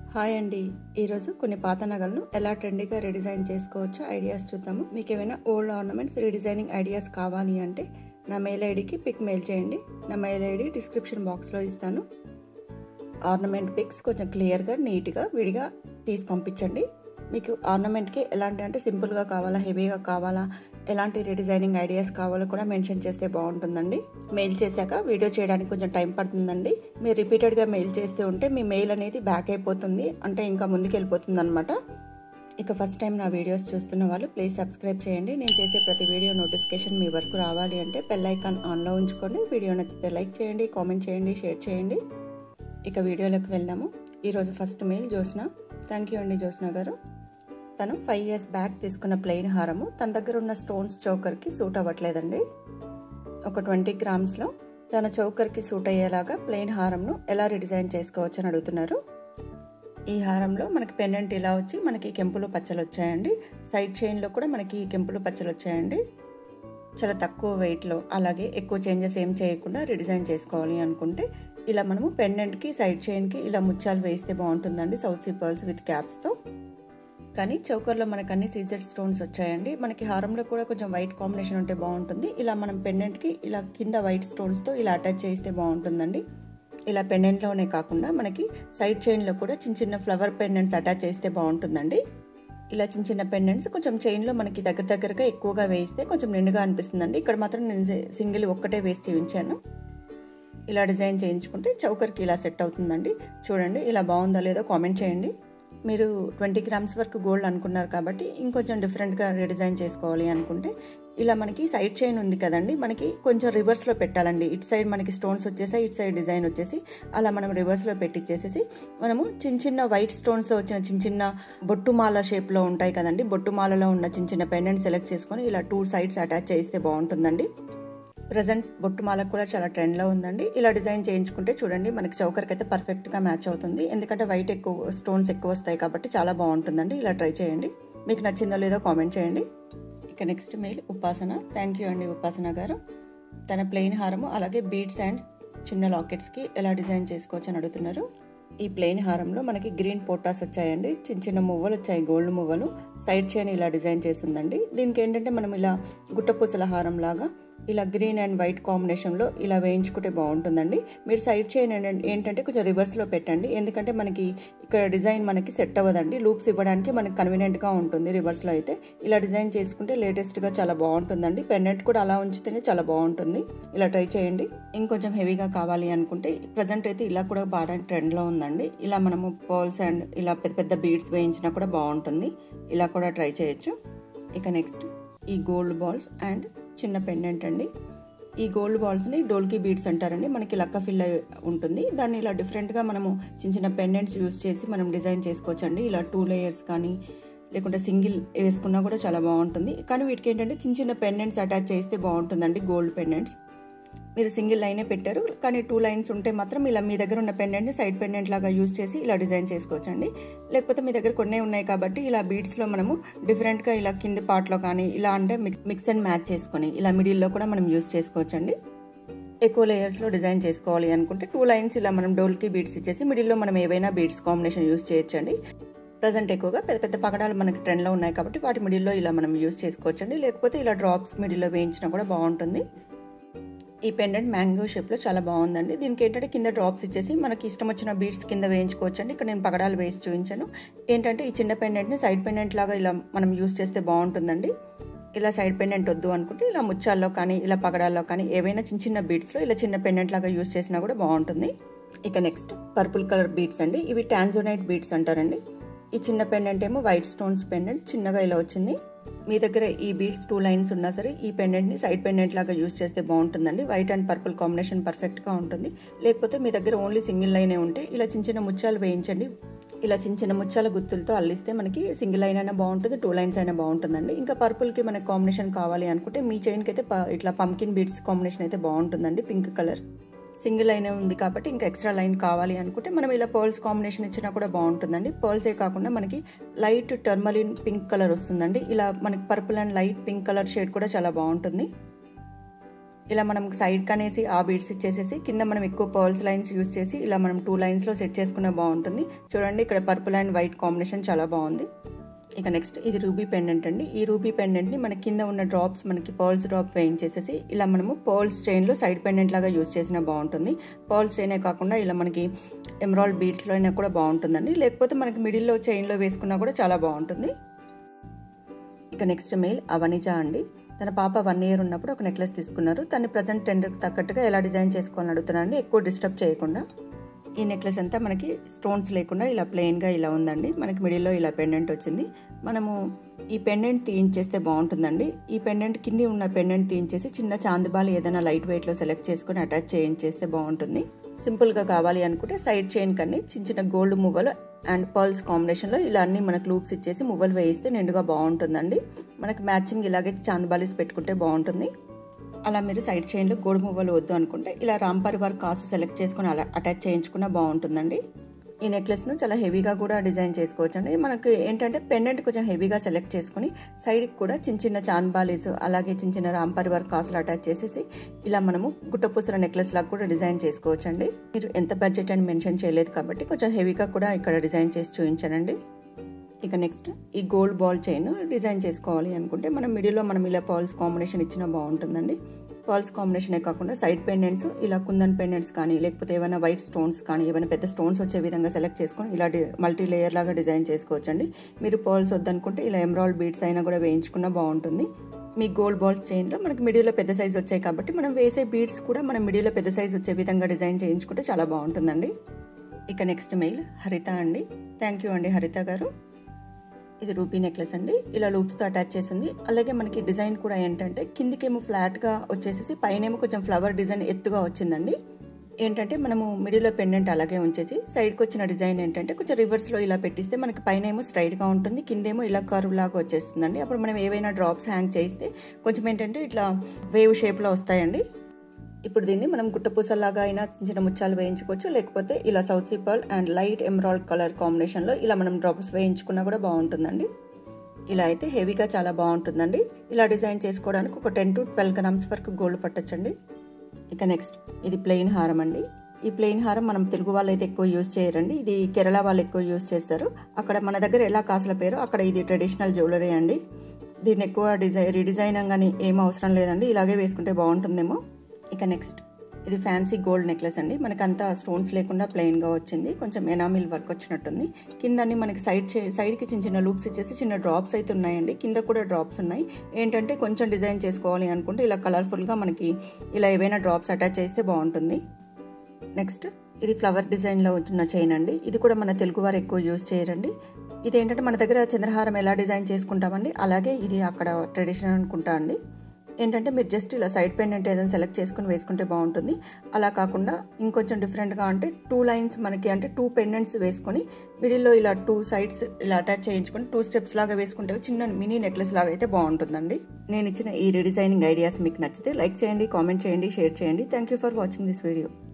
hi అండి ఈరోజు కొన్ని పాత నగలను ఎలా ట్రెండీగా రీడిజైన్ చేసుకోవచ్చో ఐడియాస్ చూద్దాము మీకు ఏమైనా ఓల్డ్ ఆర్నమెంట్స్ రీడిజైనింగ్ ఐడియాస్ కావాలి అంటే నా మెయిల్ ఐడికి పిక్ మెయిల్ చేయండి నా మెయిల్ ఐడి డిస్క్రిప్షన్ బాక్స్లో ఇస్తాను ఆర్నమెంట్ పిక్స్ కొంచెం క్లియర్గా నీట్గా విడిగా తీసి పంపించండి మీకు ఆర్నమెంట్కి ఎలాంటి అంటే సింపుల్గా కావాలా హెవీగా కావాలా ఎలాంటి రీడిజైనింగ్ ఐడియాస్ కావాలో కూడా మెన్షన్ చేస్తే బాగుంటుందండి మెయిల్ చేశాక వీడియో చేయడానికి కొంచెం టైం పడుతుందండి మీరు రిపీటెడ్గా మెయిల్ చేస్తూ ఉంటే మీ మెయిల్ అనేది బ్యాక్ అయిపోతుంది అంటే ఇంకా ముందుకు వెళ్ళిపోతుంది అనమాట ఇక ఫస్ట్ టైం నా వీడియోస్ చూస్తున్న వాళ్ళు ప్లీజ్ సబ్స్క్రైబ్ చేయండి నేను చేసే ప్రతి వీడియో నోటిఫికేషన్ మీ వరకు రావాలి అంటే బెల్ ఐకాన్ ఆన్లో ఉంచుకోండి వీడియో నచ్చితే లైక్ చేయండి కామెంట్ చేయండి షేర్ చేయండి ఇక వీడియోలోకి వెళ్దాము ఈరోజు first mail Jyotsna thank you అండి జ్యోత్స్న గారు తను ఫైవ్ ఇయర్స్ బ్యాక్ తీసుకున్న ప్లెయిన్ హారము తన దగ్గర ఉన్న స్టోన్స్ చౌకర్కి సూట్ అవ్వట్లేదండి ఒక ట్వంటీ గ్రామ్స్లో తన చౌకర్కి సూట్ అయ్యేలాగా ప్లెయిన్ హారంను ఎలా రిడిజైన్ చేసుకోవచ్చు అని అడుగుతున్నారు ఈ హారంలో మనకి పెండెంట్ ఇలా వచ్చి మనకి కెంపులు పచ్చలు వచ్చాయండి సైడ్ చైన్లో కూడా మనకి కెంపులు పచ్చలు వచ్చాయండి చాలా తక్కువ వెయిట్లో అలాగే ఎక్కువ చేంజెస్ ఏం చేయకుండా రిడిజైన్ చేసుకోవాలి అనుకుంటే ఇలా మనము పెండెంట్కి సైడ్ చైన్కి ఇలా ముత్యాలు వేస్తే బాగుంటుందండి సౌత్ సీ పర్ల్స్ విత్ క్యాప్స్తో కానీ చౌకర్లో మనకు అన్ని సీజెడ్ స్టోన్స్ వచ్చాయండి మనకి హారంలో కూడా కొంచెం వైట్ కాంబినేషన్ ఉంటే బాగుంటుంది ఇలా మనం పెండెంట్కి ఇలా కింద వైట్ స్టోన్స్తో ఇలా అటాచ్ చేస్తే బాగుంటుందండి ఇలా పెండెంట్లోనే కాకుండా మనకి సైడ్ చైన్లో కూడా చిన్న చిన్న ఫ్లవర్ పెండెంట్స్ అటాచ్ చేస్తే బాగుంటుందండి ఇలా చిన్న చిన్న పెండెంట్స్ కొంచెం చైన్లో మనకి దగ్గర దగ్గరగా ఎక్కువగా వేస్తే కొంచెం నిండుగా అనిపిస్తుందండి ఇక్కడ మాత్రం నేను సింగిల్ ఒక్కటే వేసి చూపించాను ఇలా డిజైన్ చేయించుకుంటే చౌకర్కి ఇలా సెట్ అవుతుందండి చూడండి ఇలా బాగుందా లేదో కామెంట్ చేయండి మీరు ట్వంటీ గ్రామ్స్ వరకు గోల్డ్ అనుకున్నారు కాబట్టి ఇంకొంచెం డిఫరెంట్గా రిడిజైన్ చేసుకోవాలి అనుకుంటే ఇలా మనకి సైడ్ చైన్ ఉంది కదండి మనకి కొంచెం రివర్స్లో పెట్టాలండి ఇటు సైడ్ మనకి స్టోన్స్ వచ్చేసాయి ఇటు సైడ్ డిజైన్ వచ్చేసి అలా మనం రివర్స్లో పెట్టించేసేసి మనము చిన్న చిన్న వైట్ స్టోన్స్ వచ్చిన చిన్న చిన్న బొట్టుమాల షేప్లో ఉంటాయి కదండి బొట్టుమాలలో ఉన్న చిన్న చిన్న పెండెంట్ సెలెక్ట్ చేసుకొని ఇలా టూ సైడ్స్ అటాచ్ చేస్తే బాగుంటుందండి ప్రజెంట్ బొట్టుమాలకు కూడా చాలా ట్రెండ్లో ఉందండి ఇలా డిజైన్ చేయించుకుంటే చూడండి మనకి చౌకర్కి అయితే పర్ఫెక్ట్గా మ్యాచ్ అవుతుంది ఎందుకంటే వైట్ ఎక్కువ స్టోన్స్ ఎక్కువ వస్తాయి కాబట్టి చాలా బాగుంటుందండి ఇలా ట్రై చేయండి మీకు నచ్చిందో లేదో కామెంట్ చేయండి ఇక next mail Upasana thank you అండి ఉపాసన గారు తన ప్లెయిన్ హారము అలాగే బీడ్స్ అండ్ చిన్న లాకెట్స్కి ఎలా డిజైన్ చేసుకోవచ్చు అని అడుగుతున్నారు ఈ ప్లెయిన్ హారంలో మనకి గ్రీన్ పోటాస్ వచ్చాయండి చిన్న చిన్న మువ్వలు వచ్చాయి గోల్డ్ మువ్వలు సైడ్ చైన్ ఇలా డిజైన్ చేసిందండి దీనికి ఏంటంటే మనం ఇలా గుట్టపూసల హారం లాగా ఇలా గ్రీన్ అండ్ వైట్ కాంబినేషన్లో ఇలా వేయించుకుంటే బాగుంటుందండి మీరు సైడ్ చైన్ ఏంటంటే కొంచెం రివర్స్లో పెట్టండి ఎందుకంటే మనకి ఇక్కడ డిజైన్ మనకి సెట్ అవ్వదండి లూప్స్ ఇవ్వడానికి మనకి కన్వీనియంట్గా ఉంటుంది రివర్స్లో అయితే ఇలా డిజైన్ చేసుకుంటే లేటెస్ట్గా చాలా బాగుంటుందండి పెండెంట్ కూడా అలా ఉంచితేనే చాలా బాగుంటుంది ఇలా ట్రై చేయండి ఇంకొంచెం హెవీగా కావాలి అనుకుంటే ప్రజెంట్ అయితే ఇలా కూడా బాగా ట్రెండ్లో ఉందండి ఇలా మనము పర్ల్స్ అండ్ ఇలా పెద్ద పెద్ద బీడ్స్ వేయించినా కూడా బాగుంటుంది ఇలా కూడా ట్రై చేయొచ్చు ఇక నెక్స్ట్ ఈ గోల్డ్ బాల్స్ అండ్ చిన్న పెండెంట్ అండి ఈ గోల్డ్ బాల్స్ని డోల్కీ బీడ్స్ అంటారండి మనకి లక్క ఫిల్ ఉంటుంది దాన్ని ఇలా డిఫరెంట్గా మనము చిన్న చిన్న పెండెంట్స్ యూస్ చేసి మనం డిజైన్ చేసుకోవచ్చు అండి ఇలా టూ లేయర్స్ కానీ లేకుంటే సింగిల్ వేసుకున్నా కూడా చాలా బాగుంటుంది కానీ వీటికి ఏంటంటే చిన్న చిన్న పెండెంట్స్ అటాచ్ చేస్తే బాగుంటుందండి గోల్డ్ పెండెంట్స్ మీరు సింగిల్ లైనే పెట్టారు కానీ టూ లైన్స్ ఉంటే మాత్రం ఇలా మీ దగ్గర ఉన్న పెండెంట్ని సైడ్ పెండెంట్ లాగా యూస్ చేసి ఇలా డిజైన్ చేసుకోవచ్చండి లేకపోతే మీ దగ్గర కొన్ని ఉన్నాయి కాబట్టి ఇలా బీడ్స్లో మనము డిఫరెంట్గా ఇలా కింది పార్ట్లో కానీ ఇలా అంటే మిక్స్ మిక్స్ అండ్ మ్యాచ్ చేసుకొని ఇలా మిడిల్లో కూడా మనం యూస్ చేసుకోవచ్చండి ఎక్కువ లేయర్స్లో డిజైన్ చేసుకోవాలి అనుకుంటే టూ లైన్స్ ఇలా మనం డోల్కి బీడ్స్ ఇచ్చేసి మిడిల్లో మనం ఏవైనా బీడ్స్ కాంబినేషన్ యూస్ చేయొచ్చండి ప్రజెంట్ ఎక్కువగా పెద్ద పెద్ద పగడాలు మనకి ట్రెండ్లో ఉన్నాయి కాబట్టి వాటి మిడిల్లో ఇలా మనం యూస్ చేసుకోవచ్చండి లేకపోతే ఇలా డ్రాప్స్ మిడిల్లో వేయించినా కూడా బాగుంటుంది ఈ పెండెంట్ మ్యాంగో షేప్లో చాలా బాగుందండి దీనికి ఏంటంటే కింద డ్రాప్స్ ఇచ్చేసి మనకి ఇష్టం వచ్చిన బీడ్స్ కింద వేయించుకోవచ్చండి ఇక్కడ నేను పగడాలు వేసి చూపించాను ఏంటంటే ఈ చిన్న పెండెంట్ని సైడ్ పెండెంట్ లాగా ఇలా మనం యూస్ చేస్తే బాగుంటుందండి ఇలా సైడ్ పెండెంట్ వద్దు అనుకుంటే ఇలా ముచ్చాల్లో కానీ ఇలా పగడాల్లో కానీ ఏవైనా చిన్న చిన్న బీడ్స్లో ఇలా చిన్న పెండెంట్ లాగా యూస్ చేసినా కూడా బాగుంటుంది ఇక నెక్స్ట్ పర్పుల్ కలర్ బీడ్స్ అండి ఇవి టాన్జోనైట్ బీడ్స్ అంటారండి ఈ చిన్న పెండెంట్ ఏమో వైట్ స్టోన్స్ పెండెంట్ చిన్నగా ఇలా వచ్చింది మీ దగ్గర ఈ బీడ్స్ టూ లైన్స్ ఉన్నా సరే ఈ పెండెంట్ని సైడ్ పెండెంట్ లాగా యూస్ చేస్తే బాగుంటుందండి వైట్ అండ్ పర్పుల్ కాంబినేషన్ పర్ఫెక్ట్గా ఉంటుంది లేకపోతే మీ దగ్గర ఓన్లీ సింగిల్ లైనే ఉంటే ఇలా చిన్న చిన్న ముత్యాలు వేయించండి ఇలా చిన్న చిన్న ముత్యాల గుత్తులతో అల్లిస్తే మనకి సింగిల్ లైన్ అయినా బాగుంటుంది టూ లైన్స్ అయినా బాగుంటుందండి ఇంకా పర్పుల్కి మనకి కాంబినేషన్ కావాలి అనుకుంటే మీ చైన్కి అయితే ఇట్లా పంకిన్ బీడ్స్ కాంబినేషన్ అయితే బాగుంటుందండి పింక్ కలర్ సింగిల్ లైన్ ఉంది కాబట్టి ఇంకా ఎక్స్ట్రా లైన్ కావాలి అనుకుంటే మనం ఇలా పర్ల్స్ కాంబినేషన్ ఇచ్చినా కూడా బాగుంటుందండి పర్ల్సే కాకుండా మనకి లైట్ టర్మలిన్ పింక్ కలర్ వస్తుందండి ఇలా మనకి purple and light pink colour shade కూడా చాలా బాగుంటుంది ఇలా మనం సైడ్ కనేసి ఆ బీడ్స్ ఇచ్చేసేసి కింద మనం ఎక్కువ పర్ల్స్ లైన్స్ యూస్ చేసి ఇలా మనం టూ లైన్స్లో సెట్ చేసుకున్న బాగుంటుంది చూడండి ఇక్కడ పర్పుల్ అండ్ వైట్ కాంబినేషన్ చాలా బాగుంది ఇక నెక్స్ట్ ఇది రూబీ పెండెంట్ అండి ఈ రూబీ పెండెంట్ని మన కింద ఉన్న డ్రాప్స్ మనకి పర్ల్స్ డ్రాప్ వేయించేసేసి ఇలా మనము పర్ల్స్ చైన్లో సైడ్ పెండెంట్ లాగా యూస్ చేసినా బాగుంటుంది పర్ల్స్ చైనే కాకుండా ఇలా మనకి ఎమరాల్డ్ బీడ్స్లో అయినా కూడా బాగుంటుందండి లేకపోతే మనకి మిడిల్లో చైన్లో వేసుకున్నా కూడా చాలా బాగుంటుంది ఇక నెక్స్ట్ మెయిల్ అవనిజ అండి తన పాప వన్ ఇయర్ ఉన్నప్పుడు ఒక నెక్లెస్ తీసుకున్నారు తను ప్రజెంట్ టెండర్కి తగ్గట్టుగా ఎలా డిజైన్ చేసుకోవాలని అడుగుతున్నారండి ఎక్కువ డిస్టర్బ్ చేయకుండా ఈ నెక్లెస్ అంతా మనకి స్టోన్స్ లేకుండా ఇలా ప్లెయిన్గా ఇలా ఉందండి మనకి మిడిల్లో ఇలా పెండెంట్ వచ్చింది మనము ఈ పెండెంట్ తీయించేస్తే బాగుంటుందండి ఈ పెండెంట్ కింది ఉన్న పెండెంట్ తీయించేసి చిన్న చాందిబాలు ఏదైనా లైట్ వెయిట్లో సెలెక్ట్ చేసుకొని అటాచ్ చేయించేస్తే బాగుంటుంది సింపుల్గా కావాలి అనుకుంటే సైడ్ చైన్ కన్నీ చిన్న చిన్న గోల్డ్ మువ్వలు అండ్ పర్ల్స్ కాంబినేషన్లో ఇలా అన్ని మనకు లూప్స్ ఇచ్చేసి మువ్వలు వేయిస్తే నిండుగా బాగుంటుందండి మనకి మ్యాచింగ్ ఇలాగే చాందిబాలీస్ పెట్టుకుంటే బాగుంటుంది అలా మీరు సైడ్ చైన్లో గోడు మువ్వలు వద్దు అనుకుంటే ఇలా రాంపరి వర్క్ కాసు సెలెక్ట్ చేసుకుని అలా అటాచ్ చేయించుకున్నా బాగుంటుందండి ఈ నెక్లెస్ను చాలా హెవీగా కూడా డిజైన్ చేసుకోవచ్చు అండి మనకి ఏంటంటే పెండెంట్ కొంచెం హెవీగా సెలెక్ట్ చేసుకుని సైడ్కి కూడా చిన్న చిన్న చాంద్బాలీస్ అలాగే చిన్న చిన్న రాంపరి వర్క్ కాసులు అటాచ్ చేసేసి ఇలా మనము గుట్టపూసల నెక్లెస్ లాగా కూడా డిజైన్ చేసుకోవచ్చు అండి మీరు ఎంత బడ్జెట్ అని మెన్షన్ చేయలేదు కాబట్టి కొంచెం హెవీగా కూడా ఇక్కడ డిజైన్ చేసి చూపించానండి ఇక నెక్స్ట్ ఈ గోల్డ్ బాల్ చైన్ డిజైన్ చేసుకోవాలి అనుకుంటే మనం మిడిల్లో మనం ఇలా పర్ల్స్ కాంబినేషన్ ఇచ్చినా బాగుంటుందండి పర్ల్స్ కాంబినేషనే కాకుండా సైడ్ పెండెంట్స్ ఇలా కుందన్ పెండెంట్స్ కానీ లేకపోతే ఏమైనా వైట్ స్టోన్స్ కానీ ఏమైనా పెద్ద స్టోన్స్ వచ్చే విధంగా సెలెక్ట్ చేసుకొని ఇలా మల్టీ లేయర్ లాగా డిజైన్ చేసుకోవచ్చండి మీరు పర్ల్స్ వద్దనుకుంటే ఇలా ఎమరాల్డ్ బీడ్స్ అయినా కూడా వేయించుకున్నా బాగుంటుంది మీ గోల్డ్ బాల్ చైన్లో మనకి మిడిల్లో పెద్ద సైజ్ వచ్చాయి కాబట్టి మనం వేసే బీడ్స్ కూడా మనం మిడిల్లో పెద్ద సైజ్ వచ్చే విధంగా డిజైన్ చేయించుకుంటే చాలా బాగుంటుందండి ఇక నెక్స్ట్ మెయిల్ హరిత అండి థ్యాంక్ యూ అండి హరిత గారు ఇది రూపీ నెక్లెస్ అండి ఇలా లూప్స్తో అటాచ్ చేసింది అలాగే మనకి డిజైన్ కూడా ఏంటంటే కిందికేమో ఫ్లాట్గా వచ్చేసేసి పైనేమో కొంచెం ఫ్లవర్ డిజైన్ ఎత్తుగా వచ్చిందండి ఏంటంటే మనము మిడిల్లో పెండెంట్ అలాగే ఉంచేసి సైడ్కి వచ్చిన డిజైన్ ఏంటంటే కొంచెం రివర్స్లో ఇలా పెట్టిస్తే మనకి పైన ఏమో స్ట్రైట్గా ఉంటుంది కిందేమో ఇలా కర్వ్ లాగా వచ్చేస్తుందండి అప్పుడు మనం ఏవైనా డ్రాప్స్ హ్యాంగ్ చేస్తే కొంచెం ఏంటంటే ఇట్లా వేవ్ షేప్లో వస్తాయండి ఇప్పుడు దీన్ని మనం గుట్టపూసలాగా అయినా చిన్న చిన్న ముత్యాలు వేయించుకోవచ్చు లేకపోతే ఇలా south pearl and light emerald colour కాంబినేషన్లో ఇలా మనం డ్రాప్స్ వేయించుకున్నా కూడా బాగుంటుందండి ఇలా అయితే హెవీగా చాలా బాగుంటుందండి ఇలా డిజైన్ చేసుకోవడానికి ఒక టెన్ టు ట్వెల్వ్ గ్రామ్స్ వరకు గోల్డ్ పట్టొచ్చండి ఇక నెక్స్ట్ ఇది ప్లెయిన్ హారం అండి ఈ ప్లెయిన్ హారం మనం తెలుగు వాళ్ళు అయితే ఎక్కువ యూజ్ చేయరండి ఇది కేరళ వాళ్ళు ఎక్కువ యూజ్ చేస్తారు అక్కడ మన దగ్గర ఎలా కాసుల పేరు అక్కడ ఇది ట్రెడిషనల్ జ్యువెలరీ అండి దీన్ని ఎక్కువ డిజైన్ రీడిజైన్ కానీ ఏం అవసరం లేదండి ఇలాగే వేసుకుంటే బాగుంటుందేమో ఇక నెక్స్ట్ ఇది ఫ్యాన్సీ గోల్డ్ నెక్లెస్ అండి మనకి అంతా స్టోన్స్ లేకుండా ప్లెయిన్గా వచ్చింది కొంచెం ఎనామిల్ వర్క్ వచ్చినట్టుంది కిందని మనకి సైడ్ సైడ్కి చిన్న చిన్న లూప్స్ ఇచ్చేసి చిన్న డ్రాప్స్ అయితే ఉన్నాయండి కింద కూడా డ్రాప్స్ ఉన్నాయి ఏంటంటే కొంచెం డిజైన్ చేసుకోవాలి అనుకుంటే ఇలా కలర్ఫుల్గా మనకి ఇలా ఏవైనా డ్రాప్స్ అటాచ్ చేస్తే బాగుంటుంది నెక్స్ట్ ఇది ఫ్లవర్ డిజైన్లో ఉన్న చైన్ అండి ఇది కూడా మన తెలుగు వారు ఎక్కువ యూజ్ చేయరండి ఇది ఏంటంటే మన దగ్గర చంద్రహారం ఎలా డిజైన్ చేసుకుంటామండి అలాగే ఇది అక్కడ ట్రెడిషన్ అనుకుంటా అండి ఏంటంటే మీరు జస్ట్ ఇలా సైడ్ పెండెంట్ ఏదైనా సెలెక్ట్ చేసుకుని వేసుకుంటే బాగుంటుంది అలా కాకుండా ఇంకొంచెం డిఫరెంట్గా అంటే టూ లైన్స్ మనకి అంటే టూ పెండెంట్స్ వేసుకొని మిడిల్లో ఇలా టూ సైడ్స్ ఇలా అటాచ్ చేయించుకొని టూ స్టెప్స్ లాగా వేసుకుంటే చిన్న మినీ నెక్లెస్ లాగా అయితే బాగుంటుందండి నేను ఇచ్చిన ఈ రీడిజైనింగ్ ఐడియాస్ మీకు నచ్చితే లైక్ చేయండి కామెంట్ చేయండి షేర్ చేయండి thank you for watching this video